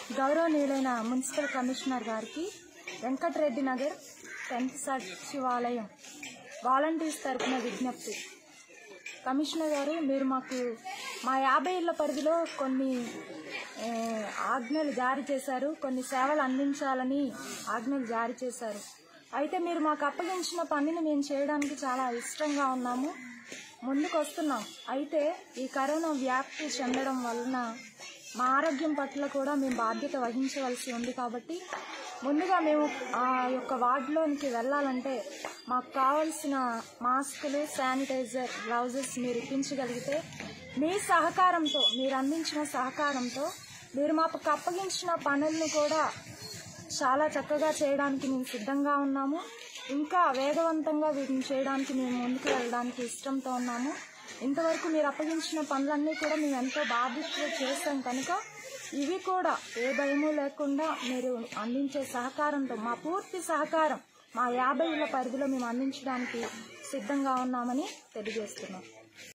గౌరవనీయులైన municipal commissioner గారికి Venkatareddy Nagar tenth సచివాలయం వాలంటీర్స్ తరపున విజ్ఞప్తి కమిషనర్ గారు మీరు మాకు మా యాభై ఇళ్ల పరిధిలో కొన్ని ఏ, ఆజ్ఞలు జారీ చేశారు కొన్ని సేవలు అందించాలని ఆజ్ఞలు జారీ చేశారు అయితే మీరు మాకు అప్పగించిన పనిని మేము చేయడానికి చాలా ఇష్టంగా ఉన్నాము ముందుకు వస్తున్నాం అయితే ఈ కరోనా వ్యాప్తి చెందడం వలన మా ఆరోగ్యం పట్ల కూడా మేము బాధ్యత వహించవలసి ఉంది కాబట్టి ముందుగా మేము ఆ యొక్క వార్డులోనికి వెళ్ళాలంటే మాకు కావలసిన మాస్కులు శానిటైజర్ గ్లౌజెస్ మీరు ఇప్పించగలిగితే మీ సహకారంతో మీరు అందించిన సహకారంతో మీరు మాకు అప్పగించిన పనులను కూడా చాలా చక్కగా చేయడానికి మేము సిద్ధంగా ఉన్నాము ఇంకా వేగవంతంగా వీటిని చేయడానికి మేము ముందుకు వెళ్ళడానికి ఇష్టంతో ఉన్నాము ఇంతవరకు మీరు అప్పగించిన పనులన్నీ కూడా మేము ఎంతో బాధ్యతగా చేస్తాం కనుక ఇవి కూడా ఏ భయము లేకుండా మీరు అందించే సహకారంతో మా పూర్తి సహకారం మా యాభై ఏళ్ళ పరిధిలో మేము అందించడానికి సిద్ధంగా ఉన్నామని తెలియజేస్తున్నాం